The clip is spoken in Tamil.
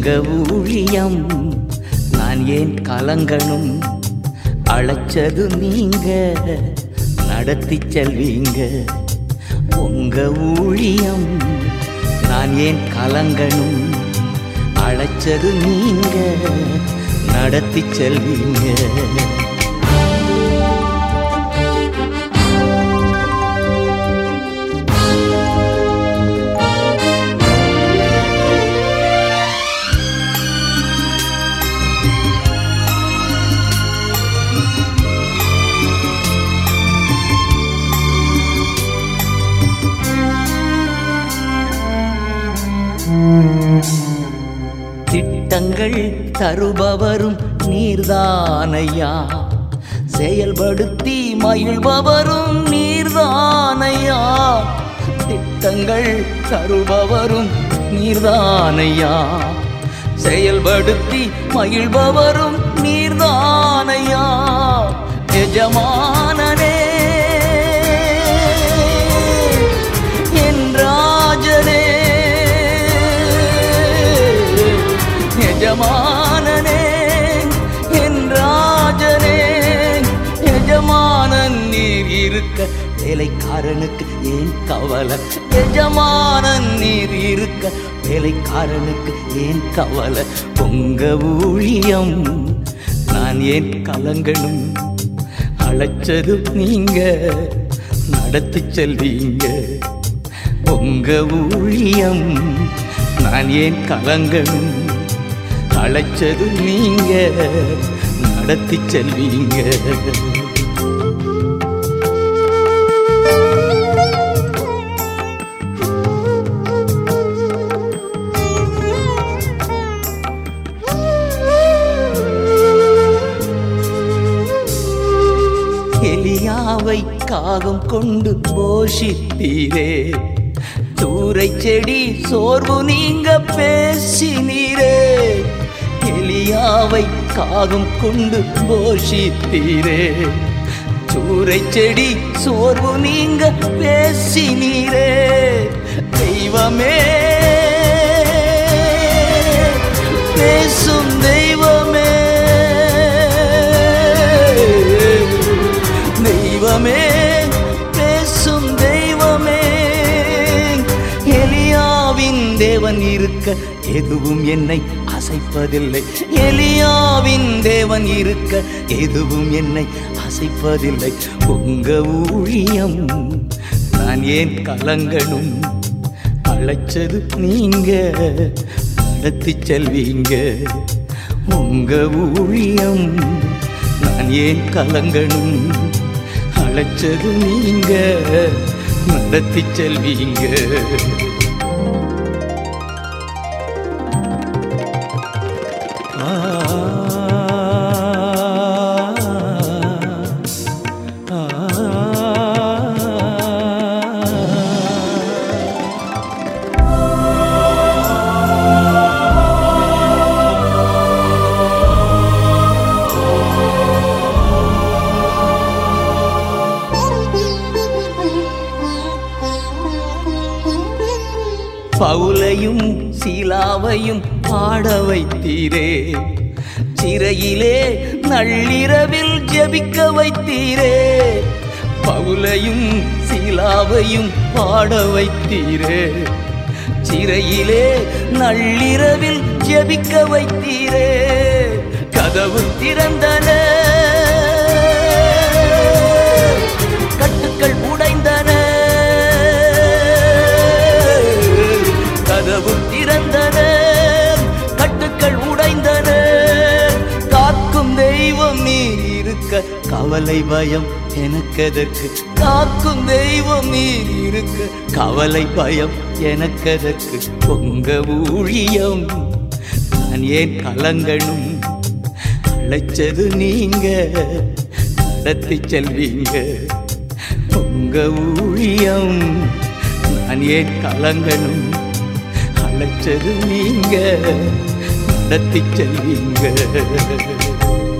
உங்க ஊழியம் நான் ஏன் கலங்கணும் அழைச்சது நீங்க நடத்தி செல்வீங்க உங்க ஊழியம் நான் ஏன் கலங்கணும் அழைச்சது நீங்க நடத்தி செல்வீங்க திட்டங்கள் தருபவரும் நீர்தானையா செயல்படுத்தி மகிழ்பவரும் நீர்தானையா திட்டங்கள் தருபவரும் நீர்தானையா செயல்படுத்தி மகிழ்பவரும் நீர்தானையா எஜமானனே என் ராஜனே எஜமானனே என் ராஜனே எஜமானன் நீர் இருக்க வேலைக்காரனுக்கு ஏன் கவலை எஜமானன் நீர் இருக்க வேலைக்காரனுக்கு ஏன் கவலை உங்க ஊழியம் நான் ஏன் கலங்கணும் அழைச்சது நீங்க நடத்தி செல்வீங்க உங்க ஊழியம் நான் ஏன் கலங்கணும் அழைச்சது நீங்க நடத்தி செல்வீங்க எலியாவை காகம் கொண்டு போஷித்தீரே தூரை செடி சோர்வு நீங்க பேசினீரே எலியாவை காகம் கொண்டு போஷித்தீரே சூறை செடி சோர்வு நீங்க பேசினீரே தெய்வமே பேசும் தெய்வமே தெய்வமே பேசும் தெய்வமே எலியாவின் தேவன் இருக்க எதுவும் என்னை அசைப்பதில்லை எலியாவின் தேவன் இருக்க எதுவும் என்னை அசைப்பதில்லை உங்க ஊழியம் நான் ஏன் கலங்கணும் அழைச்சது நீங்க நடத்தி செல்வீங்க உங்க ஊழியம் நான் ஏன் கலங்கணும் அழைச்சது நீங்க நடத்தி செல்வீங்க பவுலையும் சீலாவையும் பாட வைத்தீரே சிறையிலே நள்ளிரவில் ஜெபிக்க வைத்தீரே பவுலையும் சீலாவையும் பாட வைத்தீரே சிறையிலே நள்ளிரவில் ஜெபிக்க வைத்தீரே கதவு திறந்தன கட்டுக்கள் உடைந்தன கதவு திறந்தன கட்டுக்கள் உடைந்தன காக்கும் தெய்வம் நீ இருக்க கவலை பயம் எனக்கதற்கு காக்கும் தெய்வம் நீ இருக்க கவலை பயம் எனக்கதற்கு உங்க ஊழியம் நான் ஏன் கலங்கணும் அழைச்சது நீங்க நடத்தி செல்வீங்க உங்க ஊழியம் நான் ஏன் கலங்கணும் அழைச்சது நீங்க நடத்தி செல்வீங்க